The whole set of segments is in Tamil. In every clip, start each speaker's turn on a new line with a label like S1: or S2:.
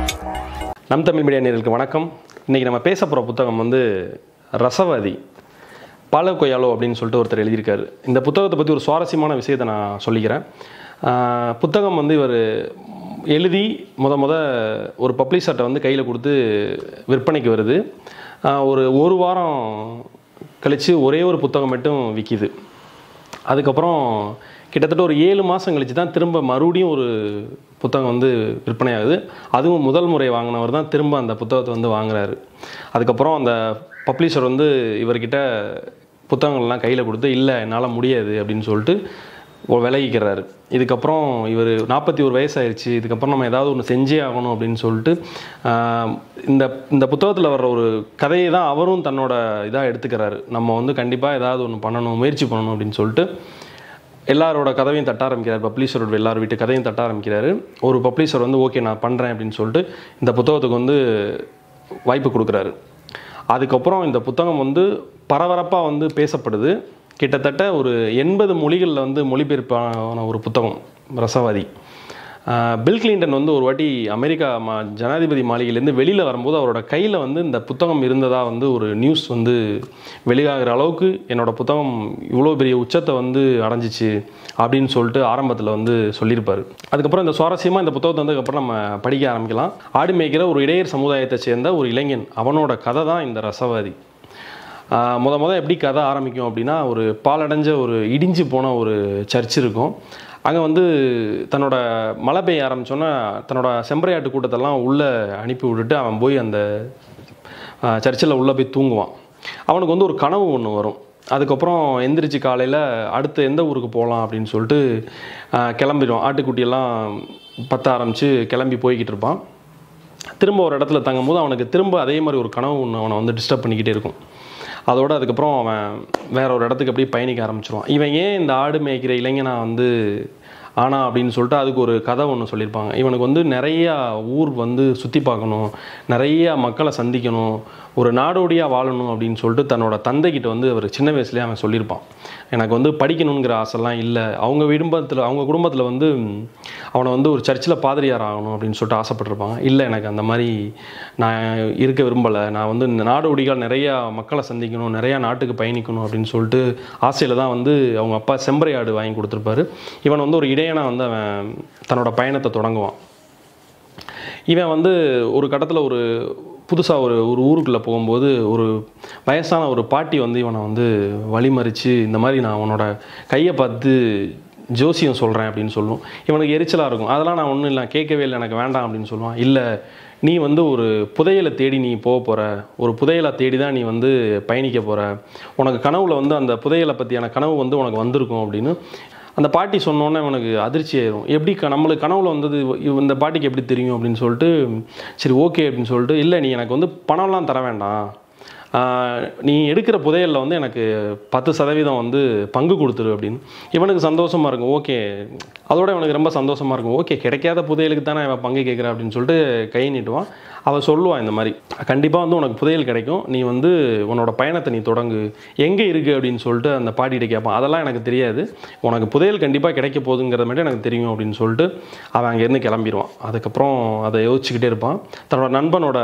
S1: நம் தமிழ் மீடியா நேர்களுக்கு வணக்கம் இன்றைக்கி நம்ம பேச போகிற புத்தகம் வந்து ரசவாதி பால கொய்யாலோ அப்படின்னு சொல்லிட்டு ஒருத்தர் எழுதியிருக்காரு இந்த புத்தகத்தை பற்றி ஒரு சுவாரஸ்யமான விஷயத்தை நான் சொல்லிக்கிறேன் ஆஹ் புத்தகம் வந்து இவர் எழுதி முத முத ஒரு பப்ளிஷர்ட்டை வந்து கையில் கொடுத்து விற்பனைக்கு வருது ஆஹ் ஒரு ஒரு வாரம் கழித்து ஒரே ஒரு புத்தகம் மட்டும் விற்கிது அதுக்கப்புறம் கிட்டத்தட்ட ஒரு ஏழு மாதம் கழிச்சு தான் திரும்ப மறுபடியும் ஒரு புத்தகம் வந்து விற்பனை ஆகுது அதுவும் முதல் முறை வாங்கினவர் தான் திரும்ப அந்த புத்தகத்தை வந்து வாங்குறாரு அதுக்கப்புறம் அந்த பப்ளிஷர் வந்து இவர்கிட்ட புத்தகங்கள்லாம் கையில் கொடுத்து இல்லை என்னால் முடியாது அப்படின்னு சொல்லிட்டு ஒ- விலகிக்கிறாரு இதுக்கப்புறம் இவர் நாற்பத்தி ஒரு வயசாயிருச்சு இதுக்கப்புறம் நம்ம ஏதாவது ஒன்று செஞ்சே ஆகணும் அப்படின்னு சொல்லிட்டு ஆஹ், இந்த இந்த புத்தகத்தில் வர்ற ஒரு கதையை தான் அவரும் தன்னோட இதாக எடுத்துக்கிறாரு நம்ம வந்து கண்டிப்பாக ஏதாவது ஒன்று பண்ணணும் முயற்சி பண்ணணும் அப்படின்னு சொல்லிட்டு எல்லாரோட கதவையும் தட்ட ஆரம்பிக்கிறார் பப்ளிஷரோட எல்லார் வீட்டு கதையும் தட்ட ஆரம்பிக்கிறாரு ஒரு பப்ளிஷர் வந்து ஓகே நான் பண்ணுறேன் அப்படின்னு சொல்லிட்டு இந்த புத்தகத்துக்கு வந்து வாய்ப்பு கொடுக்குறாரு அதுக்கப்புறம் இந்த புத்தகம் வந்து பரபரப்பாக வந்து பேசப்படுது கிட்டத்தட்ட ஒரு எண்பது மொழிகளில் வந்து மொழிபெயர்ப்பான ஒரு புத்தகம் ரசவாதி ஆஹ் பில் கிளின்டன் வந்து ஒரு வாட்டி அமெரிக்கா மா ஜனாதிபதி மாளிகையிலேருந்து வெளியில் வரும்போது அவரோட கையில் வந்து இந்த புத்தகம் இருந்ததாக வந்து ஒரு நியூஸ் வந்து வெளியாகிற அளவுக்கு என்னோட புத்தகம் இவ்வளோ பெரிய உச்சத்தை வந்து அடைஞ்சிச்சு அப்படின்னு சொல்லிட்டு ஆரம்பத்தில் வந்து சொல்லியிருப்பார் அதுக்கப்புறம் இந்த சுவாரஸ்யமாக இந்த புத்தகத்தை வந்ததுக்கப்புறம் நம்ம படிக்க ஆரம்பிக்கலாம் ஆடு மேய்க்கிற ஒரு இடையர் சமுதாயத்தை சேர்ந்த ஒரு இளைஞன் அவனோட கதை தான் இந்த ரசவாதி ஆஹ் முத முத எப்படி கதை ஆரம்பிக்கும் அப்படின்னா ஒரு பாலடைஞ்ச ஒரு இடிஞ்சு போன ஒரு சர்ச் இருக்கும் அங்கே வந்து தன்னோட மழை பெய்ய ஆரம்பிச்சோன்னே தன்னோட செம்பரையாட்டு கூட்டத்தெல்லாம் உள்ளே அனுப்பி விட்டுட்டு அவன் போய் அந்த சர்ச்சில் உள்ளே போய் தூங்குவான் அவனுக்கு வந்து ஒரு கனவு ஒன்று வரும் அதுக்கப்புறம் எந்திரிச்சு காலையில் அடுத்து எந்த ஊருக்கு போகலாம் அப்படின்னு சொல்லிட்டு ஆஹ் கிளம்பிடுவான் ஆட்டுக்குட்டியெல்லாம் பற்ற ஆரம்பித்து கிளம்பி போய்கிட்டு இருப்பான் திரும்ப ஒரு இடத்துல தங்கும்போது அவனுக்கு திரும்ப அதே மாதிரி ஒரு கனவு ஒன்று அவனை வந்து டிஸ்டர்ப் பண்ணிக்கிட்டே இருக்கும் அதோட அதுக்கப்புறம் அவன் வேற ஒரு இடத்துக்கு அப்படியே பயணிக்க ஆரம்பிச்சிருவான் இவன் ஏன் இந்த ஆடு மேய்க்கிற இளைஞனா வந்து ஆனா அப்படின்னு சொல்லிட்டு அதுக்கு ஒரு கதை ஒன்று சொல்லியிருப்பாங்க இவனுக்கு வந்து நிறையா ஊர் வந்து சுற்றி பார்க்கணும் நிறைய மக்களை சந்திக்கணும் ஒரு நாடோடியாக வாழணும் அப்படின்னு சொல்லிட்டு தன்னோட தந்தைக்கிட்ட வந்து அவர் சின்ன வயசுலேயே அவன் சொல்லியிருப்பான் எனக்கு வந்து படிக்கணுங்கிற ஆசைலாம் இல்லை அவங்க குடும்பத்தில் அவங்க குடும்பத்தில் வந்து ம், அவனை வந்து ஒரு சர்ச்சில் பாதிரியார் ஆகணும் அப்படின்னு சொல்லிட்டு ஆசைப்பட்டிருப்பாங்க இல்லை எனக்கு அந்த மாதிரி நான் இருக்க விரும்பலை நான் வந்து இந்த நாடோடிகள் நிறையா மக்களை சந்திக்கணும் நிறையா நாட்டுக்கு பயணிக்கணும் அப்படின்னு சொல்லிட்டு ஆசையில் தான் வந்து அவங்க அப்பா செம்பரை ஆடு வாங்கி கொடுத்துருப்பாரு இவன் வந்து ஒரு இடையனா வந்து அவன் தன்னோட பயணத்தை தொடங்குவான் இவன் வந்து ஒரு கட்டத்தில் ஒரு புதுசாக ஒரு ஒரு ஊருக்குள்ளே போகும்போது ஒரு வயசான ஒரு பாட்டி வந்து இவனை வந்து வழிமறித்து இந்த மாதிரி நான் உன்னோட கையை பார்த்து ஜோசியம் சொல்கிறேன் அப்படின்னு சொல்லும் இவனுக்கு எரிச்சலாக இருக்கும் அதெல்லாம் நான் ஒன்றும் இல்லை கேட்கவே இல்லை எனக்கு வேண்டாம் அப்படின்னு சொல்லுவான் இல்லை நீ வந்து ஒரு புதையலை தேடி நீ போக போகிற ஒரு புதையலை தேடி தான் நீ வந்து பயணிக்க போகிற உனக்கு கனவுல வந்து அந்த புதையலை பற்றியான கனவு வந்து உனக்கு வந்திருக்கும் அப்படின்னு அந்த பாட்டி சொன்னோன்னே அவனுக்கு அதிர்ச்சி ஆயிரும் எப்படி க நம்மளுக்கு கனவுல வந்தது இவ- இந்த பாட்டிக்கு எப்படி தெரியும் அப்படின்னு சொல்லிட்டு சரி ஓகே அப்படின்னு சொல்லிட்டு இல்லை நீ எனக்கு வந்து பணம்லாம் தர வேண்டாம் ஆஹ், நீ எடுக்கிற புதையலில் வந்து எனக்கு பத்து சதவீதம் வந்து பங்கு கொடுத்துரு அப்படின்னு இவனுக்கு சந்தோஷமாக இருக்கும் ஓகே அதோட இவனுக்கு ரொம்ப சந்தோஷமாக இருக்கும் ஓகே கிடைக்காத புதையலுக்கு தானே இவன் பங்கு கேட்குறா அப்படின்னு சொல்லிட்டு கை நீட்டுவான் அவள் சொல்லுவான் இந்த மாதிரி கண்டிப்பாக வந்து உனக்கு புதையல் கிடைக்கும் நீ வந்து உன்னோட பயணத்தை நீ தொடங்கு எங்கே இருக்குது அப்படின்னு சொல்லிட்டு அந்த பாட்டிகிட்ட கேட்பான் அதெல்லாம் எனக்கு தெரியாது உனக்கு புதையல் கண்டிப்பாக கிடைக்க போகுதுங்கிறத மட்டும் எனக்கு தெரியும் அப்படின்னு சொல்லிட்டு அவன் அங்கேருந்து கிளம்பிடுவான் அதுக்கப்புறம் அதை யோசிச்சுக்கிட்டே இருப்பான் தன்னோட நண்பனோட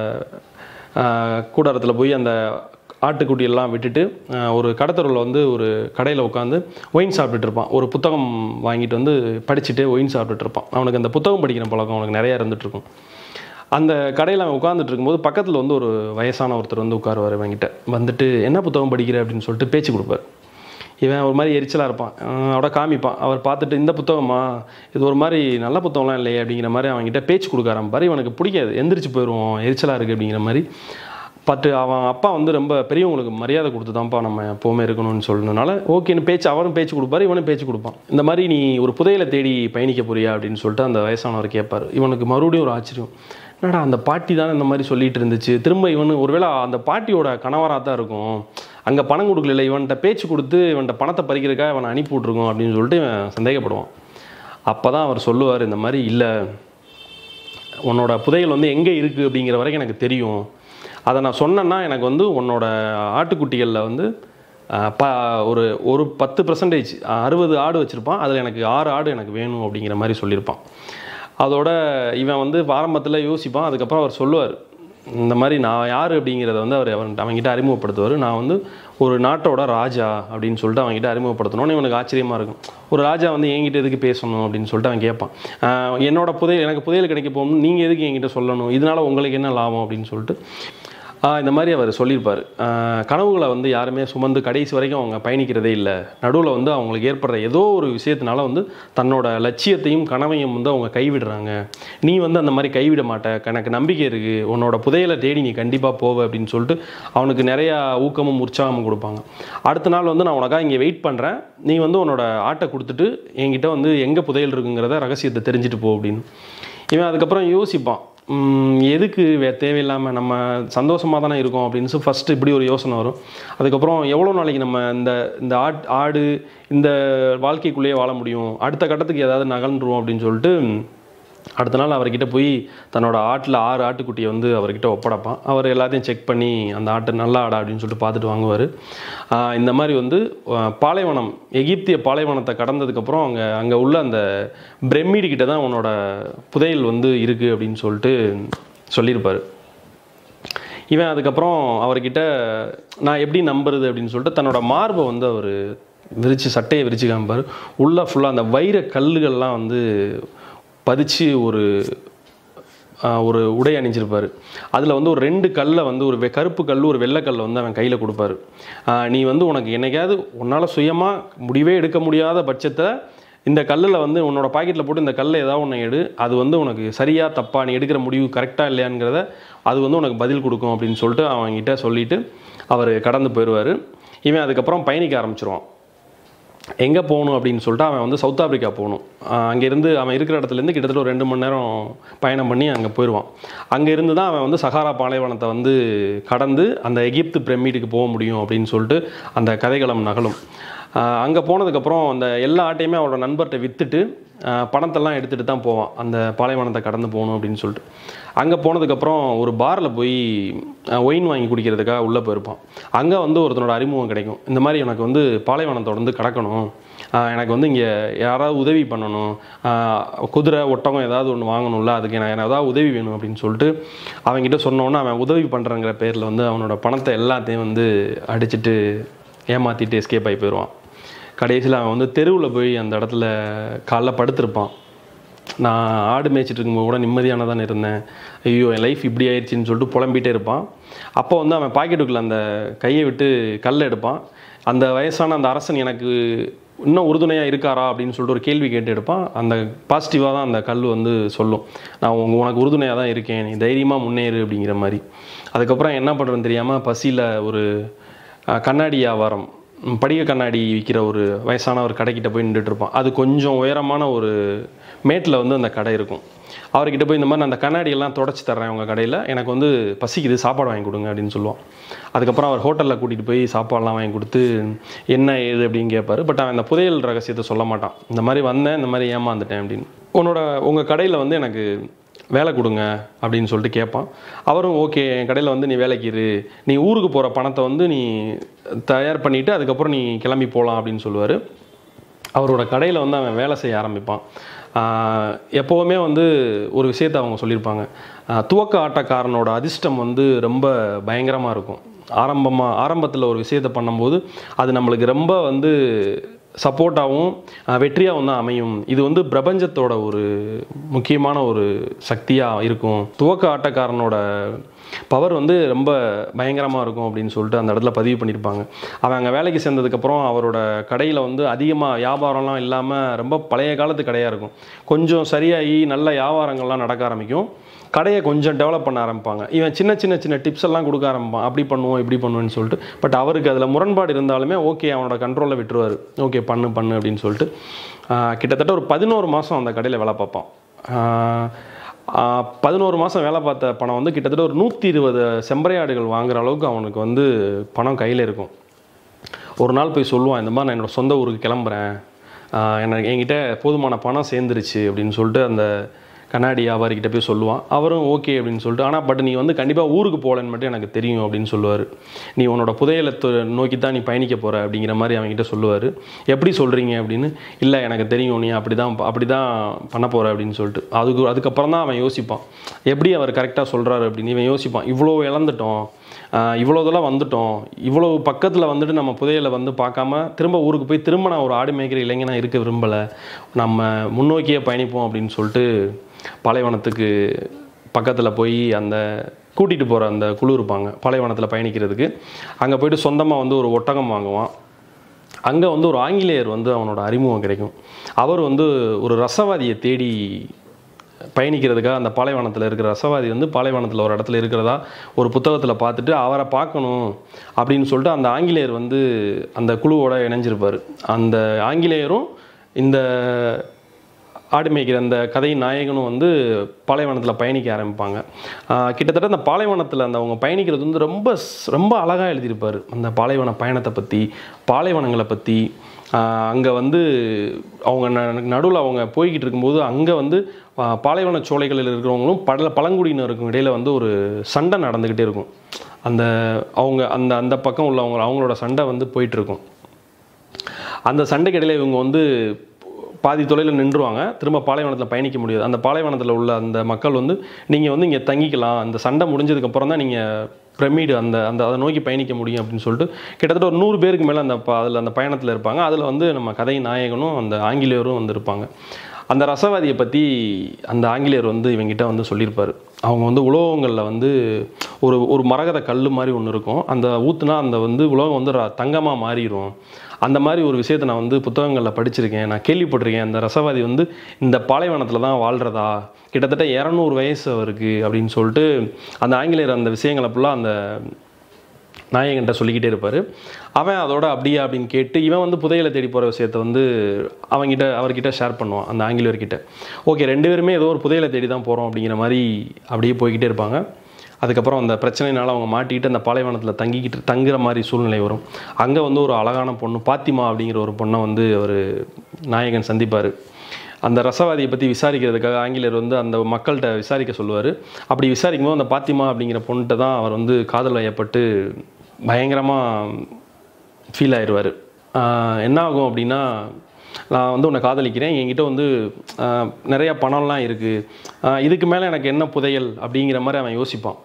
S1: கூடாரத்தில் போய் அந்த ஆட்டுக்குட்டி எல்லாம் விட்டுட்டு ஆஹ், ஒரு கடத்தருவில் வந்து ஒரு கடையில் உட்காந்து ஒயின் சாப்பிட்டுட்டு இருப்பான் ஒரு புத்தகம் வாங்கிட்டு வந்து படிச்சுட்டு ஒயின் சாப்பிட்டுட்டு இருப்பான் அவனுக்கு அந்த புத்தகம் படிக்கிற பழக்கம் அவனுக்கு நிறையா இருந்துட்டு இருக்கும் அந்த கடையில் அவன் உட்காந்துட்டு இருக்கும்போது பக்கத்தில் வந்து ஒரு வயசான ஒருத்தர் வந்து உட்காருவார் இவன்கிட்ட வந்துட்டு என்ன புத்தகம் படிக்கிற அப்படின்னு சொல்லிட்டு பேச்சு கொடுப்பார் இவன் ஒரு மாதிரி எரிச்சலாக இருப்பான் அஹ் அவட காமிப்பான் அவர் பார்த்துட்டு இந்த புத்தகமா இது ஒரு மாதிரி நல்ல புத்தகம்லாம் இல்லையே அப்படிங்கிற மாதிரி அவன்கிட்ட பேச்சு கொடுக்க ஆரம்பிப்பார் இவனுக்கு பிடிக்காது எந்திரிச்சு போயிடுவோம் எரிச்சலாக இருக்குது அப்படிங்கிற மாதிரி பட் அவன் அப்பா வந்து ரொம்ப பெரியவங்களுக்கு மரியாதை கொடுத்து தான்ப்பா நம்ம எப்போவுமே இருக்கணும்னு சொன்னதுனால ஓகேன்னு பேச்சு அவரும் பேச்சு கொடுப்பாரு இவனும் பேச்சு கொடுப்பான் இந்த மாதிரி நீ ஒரு புதையலை தேடி பயணிக்க போறியா அப்படின்னு சொல்லிட்டு அந்த வயசானவர் கேட்பார் இவனுக்கு மறுபடியும் ஒரு ஆச்சரியம் என்னடா அந்த பாட்டி தானே இந்த மாதிரி சொல்லிட்டு இருந்துச்சு திரும்ப இவனு ஒருவேளை அந்த பாட்டியோட கணவராக தான் இருக்கும் அங்கே பணம் கொடுக்கல இவன்கிட்ட பேச்சு கொடுத்து இவன்கிட்ட பணத்தை பறிக்கிறதுக்காக இவனை அனுப்பி விட்ருக்கோம் அப்படின்னு சொல்லிட்டு இவன் சந்தேகப்படுவான் அப்போ தான் அவர் சொல்லுவார் இந்த மாதிரி இல்லை உன்னோட புதையல் வந்து எங்கே இருக்குது அப்படிங்கிற வரைக்கும் எனக்கு தெரியும் அதை நான் சொன்னேன்னா எனக்கு வந்து உன்னோட ஆட்டுக்குட்டிகளில் வந்து அஹ், ப ஒரு ஒரு பத்து பர்சன்டேஜ் அறுபது ஆடு வச்சுருப்பான் அதில் எனக்கு ஆறு ஆடு எனக்கு வேணும் அப்படிங்கிற மாதிரி சொல்லியிருப்பான் அதோட இவன் வந்து ஆரம்பத்தில் யோசிப்பான் அதுக்கப்புறம் அவர் சொல்லுவார் இந்த மாதிரி நான் யார் அப்படிங்கிறத வந்து அவர் அவன் அவன்கிட்ட அறிமுகப்படுத்துவார் நான் வந்து ஒரு நாட்டோட ராஜா அப்படின்னு சொல்லிட்டு அவன்கிட்ட அறிமுகப்படுத்தணும்னு இவனுக்கு ஆச்சரியமாக இருக்கும் ஒரு ராஜா வந்து என்கிட்ட எதுக்கு பேசணும் அப்படின்னு சொல்லிட்டு அவன் கேட்பான் ஆஹ் என்னோட புதையல் எனக்கு புதையல் கிடைக்க போகணும் நீங்கள் எதுக்கு என்கிட்ட சொல்லணும் இதனால உங்களுக்கு என்ன லாபம் அப்படின்னு சொல்லிட்டு ஆஹ் இந்த மாதிரி அவர் சொல்லியிருப்பார் ஆஹ் கனவுகளை வந்து யாருமே சுமந்து கடைசி வரைக்கும் அவங்க பயணிக்கிறதே இல்லை நடுவில் வந்து அவங்களுக்கு ஏற்படுற ஏதோ ஒரு விஷயத்தினால வந்து தன்னோட லட்சியத்தையும் கனவையும் வந்து அவங்க கைவிடுறாங்க நீ வந்து அந்த மாதிரி கைவிட மாட்ட எனக்கு நம்பிக்கை இருக்குது உன்னோட புதையலை தேடி நீ கண்டிப்பாக போவ அப்படின்னு சொல்லிட்டு அவனுக்கு நிறையா ஊக்கமும் உற்சாகமும் கொடுப்பாங்க அடுத்த நாள் வந்து நான் உனக்காக இங்கே வெயிட் பண்ணுறேன் நீ வந்து உன்னோட ஆட்டை கொடுத்துட்டு என்கிட்ட வந்து எங்கே புதையல் இருக்குங்கிறத ரகசியத்தை தெரிஞ்சுட்டு போ அப்படின்னு இவன் அதுக்கப்புறம் யோசிப்பான் உம், எதுக்கு வே தேவையில்லாமல் நம்ம சந்தோஷமாக தானே இருக்கோம் அப்படின்னு ஃபஸ்ட்டு இப்படி ஒரு யோசனை வரும் அதுக்கப்புறம் எவ்வளோ நாளைக்கு நம்ம இந்த இந்த ஆட் ஆடு இந்த வாழ்க்கைக்குள்ளேயே வாழ முடியும் அடுத்த கட்டத்துக்கு ஏதாவது நகர்ந்துருவோம் அப்படின்னு சொல்லிட்டு அடுத்த நாள் அவர்கிட்ட போய் தன்னோட ஆட்டில் ஆறு ஆட்டுக்குட்டியை வந்து அவர்கிட்ட ஒப்படைப்பான் அவர் எல்லாத்தையும் செக் பண்ணி அந்த ஆட்டை நல்ல ஆடா அப்படின்னு சொல்லிட்டு பார்த்துட்டு வாங்குவார் இந்த மாதிரி வந்து ஆஹ், பாலைவனம் எகிப்திய பாலைவனத்தை கடந்ததுக்கப்புறம் அங்கே அங்கே உள்ள அந்த பிரமிடு கிட்ட தான் உன்னோட புதையல் வந்து இருக்குது அப்படின்னு சொல்லிட்டு சொல்லியிருப்பார் இவன் அதுக்கப்புறம் அவர்கிட்ட நான் எப்படி நம்புறது அப்படின்னு சொல்லிட்டு தன்னோட மார்பை வந்து அவர் விரித்து சட்டையை விரித்து காமிப்பார் உள்ளே ஃபுல்லாக அந்த வைர கல்லுகள்லாம் வந்து பதிச்சு ஒரு ஆஹ், ஒரு உடை அணிஞ்சிருப்பார் அதில் வந்து ஒரு ரெண்டு கல்லை வந்து ஒரு வெ- கருப்பு கல் ஒரு வெள்ளைக்கல்லை வந்து அவன் கையில் கொடுப்பாரு ஆஹ், நீ வந்து உனக்கு என்னைக்காவது உன்னால் சுயமாக முடிவே எடுக்க முடியாத பட்சத்தில் இந்த கல்லில் வந்து உன்னோட பாக்கெட்டில் போட்டு இந்த கல்லை ஏதாவது ஒன்று எடு அது வந்து உனக்கு சரியா தப்பா நீ எடுக்கிற முடிவு கரெக்டாக இல்லையாங்கிறத அது வந்து உனக்கு பதில் கொடுக்கும் அப்படின்னு சொல்லிட்டு அவன்கிட்ட சொல்லிட்டு அவர் கடந்து போயிடுவார் இவன் அதுக்கப்புறம் பயணிக்க ஆரம்பிச்சிருவான் எங்கே போகணும் அப்படின்னு சொல்லிட்டு அவன் வந்து சவுத் ஆப்பிரிக்கா போகணும் ஆஹ் அங்கேருந்து அவன் இருக்கிற இடத்துலேருந்து கிட்டத்தட்ட ஒரு ரெண்டு மணி நேரம் பயணம் பண்ணி அங்கே போயிடுவான் அங்கே இருந்து தான் அவன் வந்து சஹாரா பாலைவனத்தை வந்து கடந்து அந்த எகிப்து பிரமிடுக்கு போக முடியும் அப்படின்னு சொல்லிட்டு அந்த கதைகளம் நகலும் அங்கே போனதுக்கப்புறம் அந்த எல்லா ஆட்டையுமே அவனோட நண்பர்கிட்ட விற்றுட்டு பணத்தெல்லாம் எடுத்துகிட்டு தான் போவான் அந்த பாலைவனத்தை கடந்து போகணும் அப்படின்னு சொல்லிட்டு அங்கே போனதுக்கப்புறம் ஒரு பாரில் போய் ஒயின் வாங்கி குடிக்கிறதுக்காக உள்ளே போயிருப்பான் அங்கே வந்து ஒருத்தனோட அறிமுகம் கிடைக்கும் இந்த மாதிரி எனக்கு வந்து பாலைவனத்தை வந்து கடக்கணும் ஆஹ் எனக்கு வந்து இங்கே யாராவது உதவி பண்ணணும் ஆஹ் குதிரை ஒட்டகம் ஏதாவது ஒன்று வாங்கணும்ல அதுக்கு எனக்கு ஏதாவது உதவி வேணும் அப்படின்னு சொல்லிட்டு அவன்கிட்ட சொன்னோன்னே அவன் உதவி பண்ணுறங்கிற பேரில் வந்து அவனோட பணத்தை எல்லாத்தையும் வந்து அடிச்சிட்டு ஏமாற்றிட்டு எஸ்கேப் ஆகி போயிடுவான் கடைசியில் அவன் வந்து தெருவில் போய் அந்த இடத்துல காலைல படுத்திருப்பான் நான் ஆடு மேய்ச்சிட்டு இருக்கும்போது கூட நிம்மதியான தான் இருந்தேன் ஐயோ என் லைஃப் இப்படி ஆயிடுச்சுன்னு சொல்லிட்டு புலம்பிகிட்டே இருப்பான் அப்போ வந்து அவன் பாக்கெட்டுக்குள்ளே அந்த கையை விட்டு கல்லை எடுப்பான் அந்த வயசான அந்த அரசன் எனக்கு இன்னும் உறுதுணையாக இருக்காரா அப்படின்னு சொல்லிட்டு ஒரு கேள்வி கேட்டு எடுப்பான் அந்த பாசிட்டிவாக தான் அந்த கல் வந்து சொல்லும் நான் உங்க உனக்கு உறுதுணையாக தான் இருக்கேன் நீ தைரியமாக முன்னேறு அப்படிங்கிற மாதிரி அதுக்கப்புறம் என்ன பண்ணுறதுன்னு தெரியாமல் பசியில் ஒரு அஹ், கண்ணாடி வியாபாரம் ம், படிக கண்ணாடி விற்கிற ஒரு வயசான ஒரு கடைக்கிட்ட போய் நின்றுட்டு இருப்பான் அது கொஞ்சம் உயரமான ஒரு மேட்டில் வந்து அந்த கடை இருக்கும் அவர்கிட்ட போய் இந்த மாதிரி நான் அந்த கண்ணாடியெல்லாம் தொடச்சி தர்றேன் உங்கள் கடையில் எனக்கு வந்து பசிக்குது சாப்பாடு வாங்கி கொடுங்க அப்படின்னு சொல்லுவான் அதுக்கப்புறம் அவர் ஹோட்டலில் கூட்டிகிட்டு போய் சாப்பாடுலாம் வாங்கி கொடுத்து என்ன ஏது அப்படின்னு கேட்பாரு பட் அவன் அந்த புதையல் ரகசியத்தை சொல்ல மாட்டான் இந்த மாதிரி வந்தேன் இந்த மாதிரி ஏமாந்துட்டேன் அப்படின்னு உன்னோட உங்கள் கடையில் வந்து எனக்கு வேலை கொடுங்க அப்படின்னு சொல்லிட்டு கேட்பான் அவரும் ஓகே என் கடையில் வந்து நீ வேலைக்கு இரு நீ ஊருக்கு போகிற பணத்தை வந்து நீ தயார் பண்ணிவிட்டு அதுக்கப்புறம் நீ கிளம்பி போகலாம் அப்படின்னு சொல்லுவார் அவரோட கடையில் வந்து அவன் வேலை செய்ய ஆரம்பிப்பான் ஆஹ் எப்போவுமே வந்து ஒரு விஷயத்தை அவங்க சொல்லியிருப்பாங்க ஆஹ் துவக்க ஆட்டக்காரனோட அதிர்ஷ்டம் வந்து ரொம்ப பயங்கரமாக இருக்கும் ஆரம்பமாக ஆரம்பத்தில் ஒரு விஷயத்தை பண்ணும்போது அது நம்மளுக்கு ரொம்ப வந்து சப்போர்ட்டாகவும் வெற்றியாகவும் தான் அமையும் இது வந்து பிரபஞ்சத்தோட ஒரு முக்கியமான ஒரு சக்தியாக இருக்கும் துவக்க ஆட்டக்காரனோட பவர் வந்து ரொம்ப பயங்கரமாக இருக்கும் அப்படின்னு சொல்லிட்டு அந்த இடத்துல பதிவு பண்ணியிருப்பாங்க அவன் அங்கே வேலைக்கு சேர்ந்ததுக்கப்புறம் அவரோட கடையில் வந்து அதிகமாக வியாபாரம்லாம் இல்லாமல் ரொம்ப பழைய காலத்து கடையாக இருக்கும் கொஞ்சம் சரியாகி நல்ல வியாபாரங்கள்லாம் நடக்க ஆரம்பிக்கும் கடையை கொஞ்சம் டெவலப் பண்ண ஆரம்பிப்பாங்க இவன் சின்ன சின்ன சின்ன டிப்ஸ் எல்லாம் கொடுக்க ஆரம்பிப்பான் அப்படி பண்ணுவோம் இப்படி பண்ணுவேன்னு சொல்லிட்டு பட் அவருக்கு அதில் முரண்பாடு இருந்தாலுமே ஓகே அவனோட கண்ட்ரோலில் விட்டுருவார் ஓகே பண்ணு பண்ணு அப்படின்னு சொல்லிட்டு ஆஹ் கிட்டத்தட்ட ஒரு பதினோரு மாதம் அந்த கடையில் வேலை பார்ப்பான் ஆஹ் ஆஹ் பதினோரு மாதம் வேலை பார்த்த பணம் வந்து கிட்டத்தட்ட ஒரு நூற்றி இருபது செம்பரையாடுகள் வாங்குற அளவுக்கு அவனுக்கு வந்து பணம் கையில் இருக்கும் ஒரு நாள் போய் சொல்லுவான் இந்த மாதிரி நான் என்னோட சொந்த ஊருக்கு கிளம்புறேன் ஆஹ் எனக்கு என்கிட்ட போதுமான பணம் சேர்ந்துருச்சு அப்படின்னு சொல்லிட்டு அந்த கண்ணாடி வியாபாரிக்கிட்ட போய் சொல்லுவான் அவரும் ஓகே அப்படின்னு சொல்லிட்டு ஆனால் பட் நீ வந்து கண்டிப்பாக ஊருக்கு போகலன்னு மட்டும் எனக்கு தெரியும் அப்படின்னு சொல்லுவார் நீ உன்னோட புதையலை தொ- நோக்கி தான் நீ பயணிக்க போகிற அப்படிங்கிற மாதிரி அவங்ககிட்ட சொல்லுவார் எப்படி சொல்கிறீங்க அப்படின்னு இல்லை எனக்கு தெரியும் நீ அப்படி தான் அப்படி தான் பண்ண போகிற அப்படின்னு சொல்லிட்டு அதுக்கு அதுக்கப்புறம் தான் அவன் யோசிப்பான் எப்படி அவர் கரெக்டாக சொல்கிறாரு அப்படின்னு இவன் யோசிப்பான் இவ்வளோ இழந்துட்டோம் ஆஹ் இவ்வளோ இதெல்லாம் வந்துட்டோம் இவ்வளோ பக்கத்தில் வந்துட்டு நம்ம புதையலை வந்து பார்க்காம திரும்ப ஊருக்கு போய் திரும்ப நான் ஒரு ஆடு மேய்க்கிற இளைஞனாக இருக்க விரும்பலை நம்ம முன்னோக்கியே பயணிப்போம் அப்படின்னு சொல்லிட்டு பாலைவனத்துக்கு பக்கத்தில் போய் அந்த கூட்டிகிட்டு போகிற அந்த குழு இருப்பாங்க பாலைவனத்தில் பயணிக்கிறதுக்கு அங்கே போயிட்டு சொந்தமாக வந்து ஒரு ஒட்டகம் வாங்குவான் அங்கே வந்து ஒரு ஆங்கிலேயர் வந்து அவனோட அறிமுகம் கிடைக்கும் அவர் வந்து ஒரு ரசவாதியை தேடி பயணிக்கிறதுக்காக அந்த பாலைவனத்தில் இருக்கிற ரசவாதி வந்து பாலைவனத்தில் ஒரு இடத்துல இருக்கிறதா ஒரு புத்தகத்தில் பார்த்துட்டு அவரை பார்க்கணும் அப்படின்னு சொல்லிட்டு அந்த ஆங்கிலேயர் வந்து அந்த குழுவோட இணைஞ்சிருப்பார் அந்த ஆங்கிலேயரும் இந்த ஆடு மேய்க்கிற அந்த கதையின் நாயகனும் வந்து பாலைவனத்தில் பயணிக்க ஆரம்பிப்பாங்க ஆஹ் கிட்டத்தட்ட அந்த பாலைவனத்தில் அந்த அவங்க பயணிக்கிறது வந்து ரொம்ப ஸ்- ரொம்ப அழகாக எழுதியிருப்பார் அந்த பாலைவன பயணத்தை பற்றி பாலைவனங்களை பற்றி அங்கே வந்து அவங்க நடுவில் அவங்க போய்கிட்டு இருக்கும்போது அங்கே வந்து ஆஹ் பாலைவன சோலைகளில் இருக்கிறவங்களும் பல பழங்குடியினருக்கும் இடையில வந்து ஒரு சண்டை நடந்துக்கிட்டே இருக்கும் அந்த அவங்க அந்த அந்த பக்கம் உள்ளவங்க அவங்களோட சண்டை வந்து போயிட்டு இருக்கும் அந்த சண்டைக்கு இடையில இவங்க வந்து பாதி தொலைவில் நின்றுவாங்க திரும்ப பாலைவனத்தில் பயணிக்க முடியாது அந்த பாலைவனத்தில் உள்ள அந்த மக்கள் வந்து நீங்கள் வந்து இங்கே தங்கிக்கலாம் அந்த சண்டை முடிஞ்சதுக்கப்புறம் தான் நீங்கள் பிரமிடு அந்த அந்த அதை நோக்கி பயணிக்க முடியும் அப்படின்னு சொல்லிட்டு கிட்டத்தட்ட ஒரு நூறு பேருக்கு மேலே அந்த அதில் அந்த பயணத்தில் இருப்பாங்க அதில் வந்து நம்ம கதை நாயகனும் அந்த ஆங்கிலேயரும் வந்து இருப்பாங்க அந்த ரசவாதியை பற்றி அந்த ஆங்கிலேயர் வந்து இவங்கிட்ட வந்து சொல்லியிருப்பார் அவங்க வந்து உலோகங்களில் வந்து ஒரு ஒரு மரகத கல் மாதிரி ஒன்று இருக்கும் அந்த ஊத்துனா அந்த வந்து உலோகம் வந்து ர- தங்கமாக மாறிடும் அந்த மாதிரி ஒரு விஷயத்தை நான் வந்து புத்தகங்களில் படிச்சிருக்கேன் நான் கேள்விப்பட்டிருக்கேன் அந்த ரசவாதி வந்து இந்த பாலைவனத்தில் தான் வாழ்கிறதா கிட்டத்தட்ட இரநூறு வயசு அவருக்கு அப்படின்னு சொல்லிட்டு அந்த ஆங்கிலேயர் அந்த விஷயங்களை ஃபுல்லாக அந்த நாயகன்ட்ட சொல்லிக்கிட்டே இருப்பார் அவன் அதோட அப்படியா அப்படின்னு கேட்டு இவன் வந்து புதையலை தேடி போகிற விஷயத்த வந்து அவங்ககிட்ட அவர்கிட்ட ஷேர் பண்ணுவான் அந்த ஆங்கிலேயர்கிட்ட ஓகே ரெண்டு பேருமே ஏதோ ஒரு புதையலை தேடி தான் போகிறோம் அப்படிங்கிற மாதிரி அப்படியே போய்கிட்டே இருப்பாங்க அதுக்கப்புறம் அந்த பிரச்சனைனால அவங்க மாட்டிக்கிட்டு அந்த பாலைவனத்தில் தங்கிக்கிட்டு தங்குற மாதிரி சூழ்நிலை வரும் அங்கே வந்து ஒரு அழகான பொண்ணு பாத்திமா அப்படிங்கிற ஒரு பொண்ணை வந்து அவர் நாயகன் சந்திப்பார் அந்த ரசவாதியை பற்றி விசாரிக்கிறதுக்காக ஆங்கிலேயர் வந்து அந்த மக்கள்கிட்ட விசாரிக்க சொல்லுவார் அப்படி விசாரிக்கும் போது அந்த பாத்திமா அப்படிங்கிற பொண்ணுகிட்ட தான் அவர் வந்து காதல் வயப்பட்டு பயங்கரமாக ஃபீல் ஆயிடுவார் என்ன ஆகும் அப்படின்னா நான் வந்து உன்னை காதலிக்கிறேன் என்கிட்ட வந்து ஆஹ், நிறைய பணம்லாம் இருக்குது இதுக்கு மேலே எனக்கு என்ன புதையல் அப்படிங்கிற மாதிரி அவன் யோசிப்பான்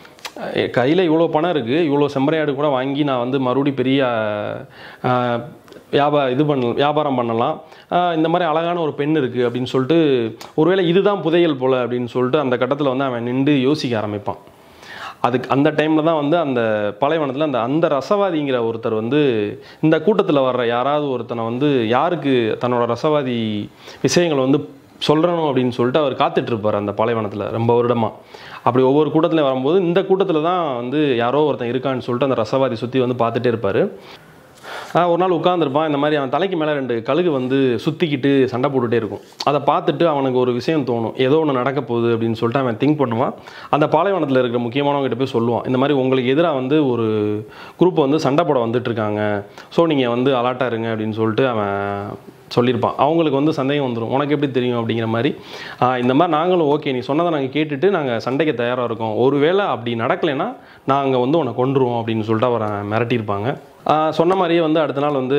S1: கையில் இவ்வளோ பணம் இருக்குது இவ்வளோ செம்பரையாடு கூட வாங்கி நான் வந்து மறுபடியும் பெரிய ஆஹ், வியாபார இது பண்ண வியாபாரம் பண்ணலாம் ஆஹ், இந்த மாதிரி அழகான ஒரு பெண் இருக்குது அப்படின்னு சொல்லிட்டு ஒருவேளை இதுதான் புதையல் போல் அப்படின்னு சொல்லிட்டு அந்த கட்டத்தில் வந்து அவன் நின்று யோசிக்க ஆரம்பிப்பான் அதுக்கு அந்த டைமில் தான் வந்து அந்த பாலைவனத்தில் அந்த அந்த ரசவாதிங்கிற ஒருத்தர் வந்து இந்த கூட்டத்தில் வர்ற யாராவது ஒருத்தனை வந்து யாருக்கு தன்னோட ரசவாதி விஷயங்களை வந்து சொல்கிறணும் அப்படின்னு சொல்லிட்டு அவர் காத்துட்ருப்பார் அந்த பாலைவனத்தில் ரொம்ப வருடமாக அப்படி ஒவ்வொரு கூட்டத்துலையும் வரும்போது இந்த கூட்டத்தில் தான் வந்து யாரோ ஒருத்தன் இருக்கான்னு சொல்லிட்டு அந்த ரசவாதி சுற்றி வந்து பார்த்துட்டே இருப்பார் ஆஹ் ஒரு நாள் உட்காந்துருப்பான் இந்த மாதிரி அவன் தலைக்கு மேலே ரெண்டு கழுகு வந்து சுற்றிக்கிட்டு சண்டை போட்டுகிட்டே இருக்கும் அதை பார்த்துட்டு அவனுக்கு ஒரு விஷயம் தோணும் ஏதோ ஒன்று நடக்க போகுது அப்படின்னு சொல்லிட்டு அவன் திங்க் பண்ணுவான் அந்த பாலைவனத்தில் இருக்கிற முக்கியமானவங்க கிட்ட போய் சொல்லுவான் இந்த மாதிரி உங்களுக்கு எதிராக வந்து ஒரு குரூப் வந்து சண்டை போட வந்துட்டு இருக்காங்க ஸோ நீங்கள் வந்து அலாட்டாக இருங்க அப்படின்னு சொல்லிட்டு அவன் சொல்லியிருப்பான் அவங்களுக்கு வந்து சந்தேகம் வந்துடும் உனக்கு எப்படி தெரியும் அப்படிங்கிற மாதிரி ஆஹ் இந்த மாதிரி நாங்களும் ஓகே நீ சொன்னதை நாங்கள் கேட்டுட்டு நாங்கள் சண்டைக்கு தயாராக இருக்கோம் ஒருவேளை அப்படி நடக்கலைன்னா நாங்கள் வந்து உன்னை கொண்டுருவோம் அப்படின்னு சொல்லிட்டு அவரை மிரட்டியிருப்பாங்க ஆஹ் சொன்ன மாதிரியே வந்து அடுத்த நாள் வந்து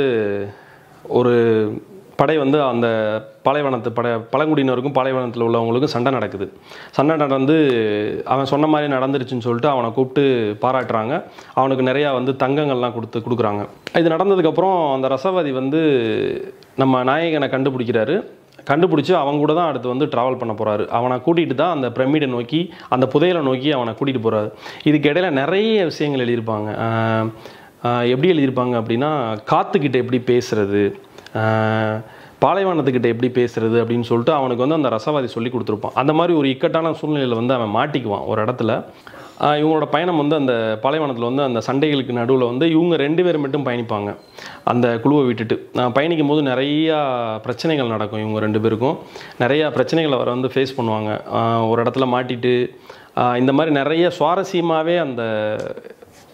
S1: ஒரு படை வந்து அந்த பாலைவனத்து படை பழங்குடியினருக்கும் பாலைவனத்தில் உள்ளவங்களுக்கும் சண்டை நடக்குது சண்டை நடந்து அவன் சொன்ன மாதிரி நடந்துருச்சுன்னு சொல்லிட்டு அவனை கூப்பிட்டு பாராட்டுறாங்க அவனுக்கு நிறையா வந்து தங்கங்கள்லாம் கொடுத்து கொடுக்குறாங்க இது நடந்ததுக்கப்புறம் அந்த ரசவாதி வந்து நம்ம நாயகனை கண்டுபிடிக்கிறாரு கண்டுபிடிச்சி அவங்க கூட தான் அடுத்து வந்து ட்ராவல் பண்ண போகிறாரு அவனை கூட்டிகிட்டு தான் அந்த பிரமிடை நோக்கி அந்த புதையலை நோக்கி அவனை கூட்டிகிட்டு போகிறாரு இதுக்கு இடையில நிறைய விஷயங்கள் எழுதியிருப்பாங்க ஆஹ் ஆஹ் எப்படி எழுதியிருப்பாங்க அப்படின்னா காத்துக்கிட்ட எப்படி பேசுறது ஆஹ் பாலைவனத்துக்கிட்ட எப்படி பேசுறது அப்படின்னு சொல்லிட்டு அவனுக்கு வந்து அந்த ரசவாதி சொல்லி கொடுத்துருப்பான் அந்த மாதிரி ஒரு இக்கட்டான சூழ்நிலையில் வந்து அவன் மாட்டிக்குவான் ஒரு இடத்துல ஆஹ் இவங்களோட பயணம் வந்து அந்த பாலைவனத்தில் வந்து அந்த சண்டைகளுக்கு நடுவில் வந்து இவங்க ரெண்டு பேர் மட்டும் பயணிப்பாங்க அந்த குழுவை விட்டுட்டு நான் பயணிக்கும் போது நிறையா பிரச்சனைகள் நடக்கும் இவங்க ரெண்டு பேருக்கும் நிறையா பிரச்சனைகளை வர வந்து ஃபேஸ் பண்ணுவாங்க ஆஹ் ஒரு இடத்துல மாட்டிட்டு ஆஹ் இந்த மாதிரி நிறைய சுவாரஸ்யமாகவே அந்த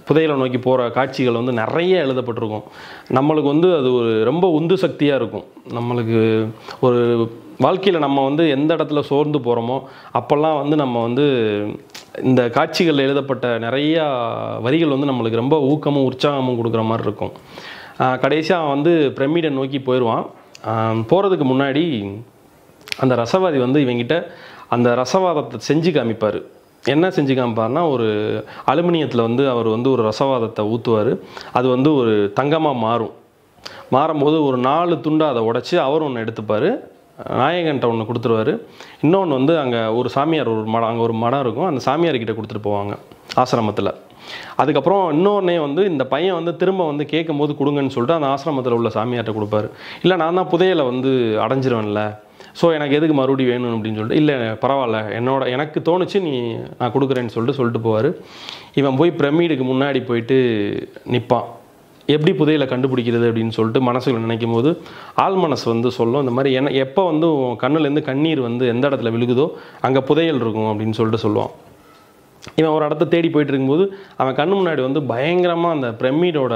S1: புதையலை நோக்கி போகிற காட்சிகள் வந்து நிறைய எழுதப்பட்டிருக்கும் நம்மளுக்கு வந்து அது ஒரு ரொம்ப உந்து சக்தியாக இருக்கும் நம்மளுக்கு ஒரு வாழ்க்கையில் நம்ம வந்து எந்த இடத்துல சோர்ந்து போகிறோமோ அப்போல்லாம் வந்து நம்ம வந்து இந்த காட்சிகள் எழுதப்பட்ட நிறையா வரிகள் வந்து நம்மளுக்கு ரொம்ப ஊக்கமும் உற்சாகமும் கொடுக்குற மாதிரி இருக்கும் கடைசியாக அவன் வந்து பிரமிடை நோக்கி போயிடுவான் போகிறதுக்கு முன்னாடி அந்த ரசவாதி வந்து இவங்கிட்ட அந்த ரசவாதத்தை செஞ்சு காமிப்பார் என்ன செஞ்சு காமிப்பார்னா ஒரு அலுமினியத்தில் வந்து அவர் வந்து ஒரு ரசவாதத்தை ஊற்றுவார் அது வந்து ஒரு தங்கமாக மாறும் மாறும்போது ஒரு நாலு துண்டை அதை உடச்சி அவர் ஒன்று எடுத்துப்பார் நாயகன்ட்ட ஒன்று கொடுத்துருவாரு இன்னொன்று வந்து அங்கே ஒரு சாமியார் ஒரு மடம் அங்கே ஒரு மடம் இருக்கும் அந்த சாமியார்கிட்ட கொடுத்துட்டு போவாங்க ஆசிரமத்தில் அதுக்கப்புறம் இன்னொன்னே வந்து இந்த பையன் வந்து திரும்ப வந்து கேட்கும்போது கொடுங்கன்னு சொல்லிட்டு அந்த ஆசிரமத்தில் உள்ள சாமியார்ட்ட கொடுப்பாரு இல்லை நான் தான் புதையலை வந்து அடைஞ்சிருவேன்ல ஸோ எனக்கு எதுக்கு மறுபடியும் வேணும் அப்படின்னு சொல்லிட்டு இல்லை பரவாயில்ல என்னோட எனக்கு தோணுச்சு நீ நான் கொடுக்குறேன்னு சொல்லிட்டு சொல்லிட்டு போவார் இவன் போய் பிரமிடுக்கு முன்னாடி போயிட்டு நிற்பான் எப்படி புதையலை கண்டுபிடிக்கிறது அப்படின்னு சொல்லிட்டு மனசுல நினைக்கும் போது ஆள் மனசு வந்து சொல்லும் இந்த மாதிரி என்ன எப்போ வந்து உன் கண்ணுலேருந்து கண்ணீர் வந்து எந்த இடத்துல விழுகுதோ அங்கே புதையல் இருக்கும் அப்படின்னு சொல்லிட்டு சொல்லுவான் இவன் ஒரு இடத்த தேடி போயிட்டு இருக்கும்போது அவன் கண்ணு முன்னாடி வந்து பயங்கரமாக அந்த பிரமிடோட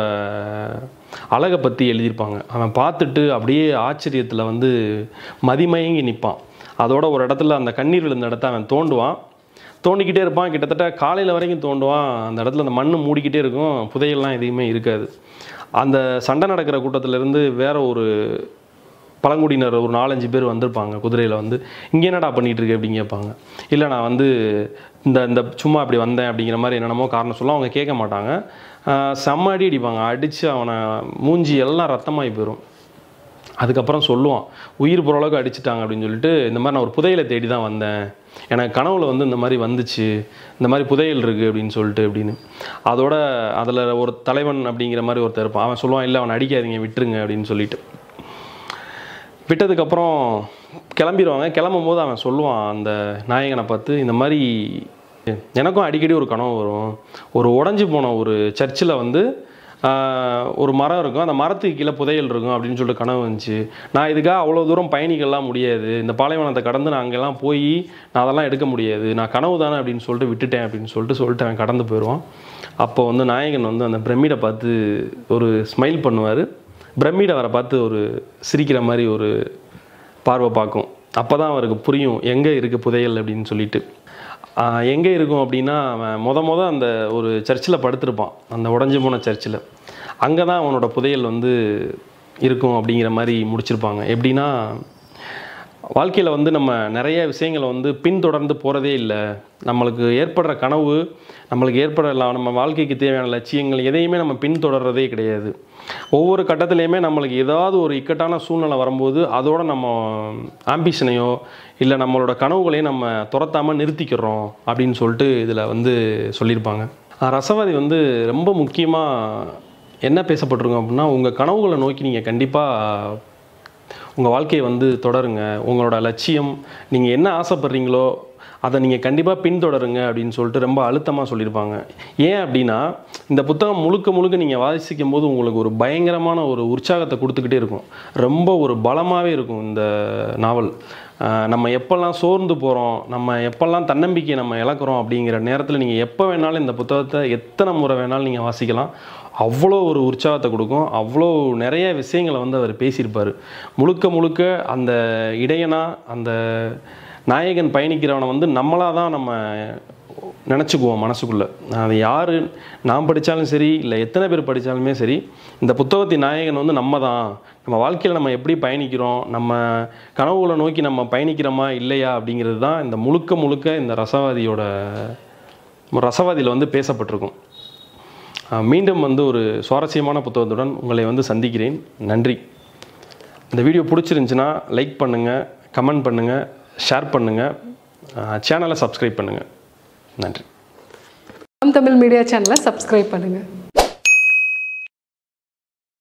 S1: அழகை பற்றி எழுதியிருப்பாங்க அவன் பார்த்துட்டு அப்படியே ஆச்சரியத்தில் வந்து மதிமயங்கி நிற்பான் அதோட ஒரு இடத்துல அந்த கண்ணீர் விழுந்த இடத்த அவன் தோண்டுவான் தோண்டிக்கிட்டே இருப்பான் கிட்டத்தட்ட காலையில் வரைக்கும் தோண்டுவான் அந்த இடத்துல அந்த மண் மூடிக்கிட்டே இருக்கும் புதையல்லாம் எதுவுமே இருக்காது அந்த சண்டை நடக்கிற கூட்டத்திலேருந்து வேற ஒரு பழங்குடியினர் ஒரு நாலஞ்சு பேர் வந்திருப்பாங்க குதிரையில் வந்து இங்கே என்னடா பண்ணிகிட்டு இருக்கு அப்படின்னு கேட்பாங்க இல்லை நான் வந்து இந்த இந்த சும்மா அப்படி வந்தேன் அப்படிங்கிற மாதிரி என்னென்னமோ காரணம் சொல்ல அவங்க கேட்க மாட்டாங்க ஆஹ் செம்ம அடி அடிப்பாங்க அடித்து அவனை மூஞ்சி எல்லாம் ரத்தமாகி போயிடும் அதுக்கப்புறம் சொல்லுவான் உயிர் போகிற அளவுக்கு அடிச்சிட்டாங்க அப்படின்னு சொல்லிட்டு இந்த மாதிரி நான் ஒரு புதையலை தேடி தான் வந்தேன் எனக்கு கனவுல வந்து இந்த மாதிரி வந்துச்சு இந்த மாதிரி புதையல் இருக்குது அப்படின்னு சொல்லிட்டு அப்படின்னு அதோட அதில் ஒரு தலைவன் அப்படிங்கிற மாதிரி ஒருத்தர் இருப்பான் அவன் சொல்லுவான் இல்லை அவனை அடிக்காதீங்க விட்டுருங்க அப்படின்னு சொல்லிட்டு விட்டதுக்கப்புறம் கிளம்பிடுவாங்க கிளம்பும் போது அவன் சொல்லுவான் அந்த நாயகனை பார்த்து இந்த மாதிரி எனக்கும் அடிக்கடி ஒரு கனவு வரும் ஒரு உடஞ்சி போன ஒரு சர்ச்சில் வந்து ஆஹ், ஒரு மரம் இருக்கும் அந்த மரத்துக்கு கீழே புதையல் இருக்கும் அப்படின்னு சொல்லிட்டு கனவு வந்துச்சு நான் இதுக்காக அவ்வளோ தூரம் பயணிக்கலாம் முடியாது இந்த பாலைவனத்தை கடந்து நான் அங்கெல்லாம் போய் நான் அதெல்லாம் எடுக்க முடியாது நான் கனவு தானே அப்படின்னு சொல்லிட்டு விட்டுட்டேன் அப்படின்னு சொல்லிட்டு சொல்லிட்டு அவன் கடந்து போயிடுவான் அப்போ வந்து நாயகன் வந்து அந்த பிரமிடை பார்த்து ஒரு ஸ்மைல் பண்ணுவார் பிரமிடை அவரை பார்த்து ஒரு சிரிக்கிற மாதிரி ஒரு பார்வை பார்க்கும் அப்போ தான் அவருக்கு புரியும் எங்கே இருக்குது புதையல் அப்படின்னு சொல்லிட்டு ஆஹ் எங்கே இருக்கும் அப்படின்னா அவன் முத முத அந்த ஒரு சர்ச்சில் படுத்திருப்பான் அந்த உடஞ்சி போன சர்ச்சில் அங்கே தான் அவனோட புதையல் வந்து இருக்கும் அப்படிங்கிற மாதிரி முடிச்சிருப்பாங்க எப்படின்னா வாழ்க்கையில் வந்து நம்ம நிறைய விஷயங்களை வந்து பின்தொடர்ந்து போகிறதே இல்லை நம்மளுக்கு ஏற்படுற கனவு நம்மளுக்கு ஏற்படலாம் நம்ம வாழ்க்கைக்கு தேவையான லட்சியங்கள் எதையுமே நம்ம பின்தொடர்றதே கிடையாது ஒவ்வொரு கட்டத்துலையுமே நம்மளுக்கு ஏதாவது ஒரு இக்கட்டான சூழ்நிலை வரும்போது அதோட நம்ம ஆம்பிஷனையோ இல்லை நம்மளோட கனவுகளையும் நம்ம துரத்தாமல் நிறுத்திக்கிறோம் அப்படின்னு சொல்லிட்டு இதில் வந்து சொல்லியிருப்பாங்க ஆஹ் ரசவாதி வந்து ரொம்ப முக்கியமாக என்ன பேசப்பட்டிருக்கோம் அப்படின்னா உங்கள் கனவுகளை நோக்கி நீங்கள் கண்டிப்பாக உங்கள் வாழ்க்கையை வந்து தொடருங்க உங்களோட லட்சியம் நீங்கள் என்ன ஆசைப்படுறீங்களோ அதை நீங்கள் கண்டிப்பாக பின்தொடருங்க அப்படின்னு சொல்லிட்டு ரொம்ப அழுத்தமாக சொல்லியிருப்பாங்க ஏன் அப்படின்னா இந்த புத்தகம் முழுக்க முழுக்க நீங்கள் வாசிக்கும் போது உங்களுக்கு ஒரு பயங்கரமான ஒரு உற்சாகத்தை கொடுத்துக்கிட்டே இருக்கும் ரொம்ப ஒரு பலமாகவே இருக்கும் இந்த நாவல் ஆஹ் நம்ம எப்போல்லாம் சோர்ந்து போகிறோம் நம்ம எப்போல்லாம் தன்னம்பிக்கையை நம்ம இழக்கிறோம் அப்படிங்கிற நேரத்தில் நீங்கள் எப்போ வேணாலும் இந்த புத்தகத்தை எத்தனை முறை வேணாலும் நீங்கள் வாசிக்கலாம் அவ்வளோ ஒரு உற்சாகத்தை கொடுக்கும் அவ்வளோ நிறைய விஷயங்களை வந்து அவர் பேசியிருப்பார் முழுக்க முழுக்க அந்த இடையனா அந்த நாயகன் பயணிக்கிறவனை வந்து நம்மளாக தான் நம்ம நினச்சிக்குவோம் மனசுக்குள்ளே அது யார் நான் படித்தாலும் சரி இல்லை எத்தனை பேர் படித்தாலுமே சரி இந்த புத்தகத்தின் நாயகன் வந்து நம்ம தான் நம்ம வாழ்க்கையில் நம்ம எப்படி பயணிக்கிறோம் நம்ம கனவுகளை நோக்கி நம்ம பயணிக்கிறோமா இல்லையா அப்படிங்கிறது தான் இந்த முழுக்க முழுக்க இந்த ரசவாதியோட ரசவாதியில் வந்து பேசப்பட்டிருக்கும் அஹ் மீண்டும் வந்து ஒரு சுவாரஸ்யமான புத்தகத்துடன் உங்களை வந்து சந்திக்கிறேன் நன்றி இந்த வீடியோ பிடிச்சிருந்துச்சுன்னா லைக் பண்ணுங்கள் கமெண்ட் பண்ணுங்கள் ஷேர் பண்ணுங்கள் சேனலை சப்ஸ்கிரைப் பண்ணுங்கள் நன்றி
S2: நாம் தமிழ் மீடியா சேனலை சப்ஸ்கிரைப் பண்ணுங்கள்